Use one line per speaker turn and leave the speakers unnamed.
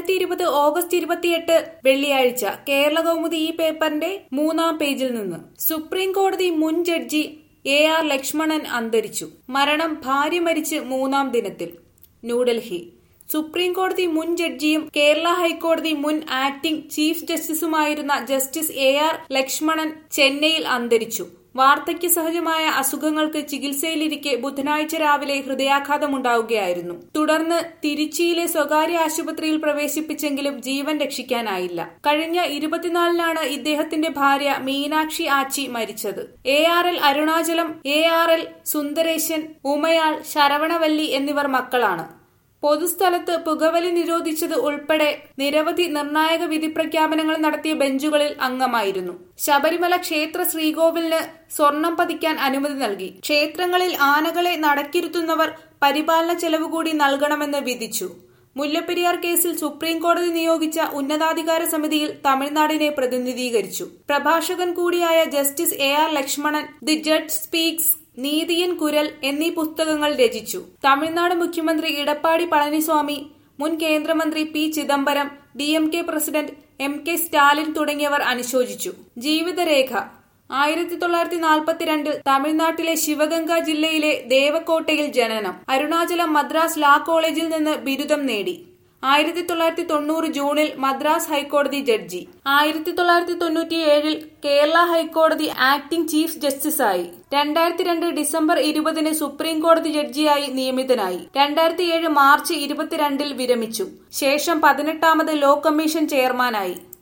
രണ്ടായിരത്തി ഇരുപത് ഓഗസ്റ്റ് ഇരുപത്തിയെട്ട് വെള്ളിയാഴ്ച കേരള കൗമുദി ഈ പേപ്പറിന്റെ മൂന്നാം പേജിൽ നിന്ന് സുപ്രീം കോടതി മുൻ ജഡ്ജി എ ആർ ലക്ഷ്മണൻ അന്തരിച്ചു മരണം ഭാര്യ മരിച്ച് മൂന്നാം ദിനത്തിൽ ന്യൂഡൽഹി സുപ്രീം കോടതി മുൻ ജഡ്ജിയും കേരള ഹൈക്കോടതി മുൻ ആക്ടിംഗ് ചീഫ് ജസ്റ്റിസുമായിരുന്ന ജസ്റ്റിസ് എ ആർ ലക്ഷ്മണൻ ചെന്നൈയിൽ അന്തരിച്ചു വാർദ്ധക്യ സഹജമായ അസുഖങ്ങൾക്ക് ചികിത്സയിലിരിക്കെ ബുധനാഴ്ച രാവിലെ ഹൃദയാഘാതമുണ്ടാവുകയായിരുന്നു തുടർന്ന് തിരുച്ചിയിലെ സ്വകാര്യ ആശുപത്രിയിൽ പ്രവേശിപ്പിച്ചെങ്കിലും ജീവൻ രക്ഷിക്കാനായില്ല കഴിഞ്ഞ ഇരുപത്തിനാലിനാണ് ഇദ്ദേഹത്തിന്റെ ഭാര്യ മീനാക്ഷി ആച്ചി മരിച്ചത് A R L Arunachalam A R L Sundaresan Umayal Saravanavalli എന്നിവർ മക്കളാണ് പൊതുസ്ഥലത്ത് പുകവലി നിരോധിച്ചത് ഉൾപ്പെടെ നിരവധി നിർണായക വിധി പ്രഖ്യാപനങ്ങൾ നടത്തിയ ബെഞ്ചുകളിൽ അംഗമായിരുന്നു ശബരിമല ക്ഷേത്ര ശ്രീകോവിലിന് സ്വർണം പതിക്കാൻ അനുമതി നൽകി ക്ഷേത്രങ്ങളിൽ ആനകളെ നടക്കിരുത്തുന്നവർ പരിപാലന ചെലവ് കൂടി നൽകണമെന്ന് വിധിച്ചു മുല്ലപ്പെരിയാർ കേസിൽ സുപ്രീം കോടതി നിയോഗിച്ച ഉന്നതാധികാര സമിതിയിൽ തമിഴ്നാടിനെ പ്രതിനിധീകരിച്ചു പ്രഭാഷകൻ കൂടിയായ justice A R Lakshmanan the judge speaks Neethiyan Kural എന്നീ പുസ്തകങ്ങൾ രചിച്ചു തമിഴ്നാട് മുഖ്യമന്ത്രി ഇടപ്പാടി പളനിസ്വാമി മുൻ കേന്ദ്രമന്ത്രി P Chidambaram D M K president M K Stalin തുടങ്ങിയവർ അനുശോചിച്ചു ജീവിതരേഖ ആയിരത്തി തൊള്ളായിരത്തി നാൽപ്പത്തിരണ്ടിൽ തമിഴ്നാട്ടിലെ ശിവഗംഗ ജില്ലയിലെ ദേവക്കോട്ടയിൽ ജനനം അരുണാചലം മദ്രാസ് ലാ കോളേജിൽ നിന്ന് ബിരുദം നേടി ആയിരത്തി തൊള്ളായിരത്തി തൊണ്ണൂറ് ജൂണിൽ മദ്രാസ് ഹൈക്കോടതി ജഡ്ജി ആയിരത്തി തൊള്ളായിരത്തി തൊണ്ണൂറ്റിയേഴിൽ കേരള ഹൈക്കോടതി ആക്ടിംഗ് ചീഫ് ജസ്റ്റിസായി രണ്ടായിരത്തി രണ്ട് ഡിസംബർ ഇരുപതിന് സുപ്രീം കോടതി ജഡ്ജിയായി നിയമിതനായി രണ്ടായിരത്തി ഏഴ് മാർച്ച് ഇരുപത്തിരണ്ടിൽ വിരമിച്ചു ശേഷം പതിനെട്ടാമത് ലോ കമ്മീഷൻ ചെയർമാനായി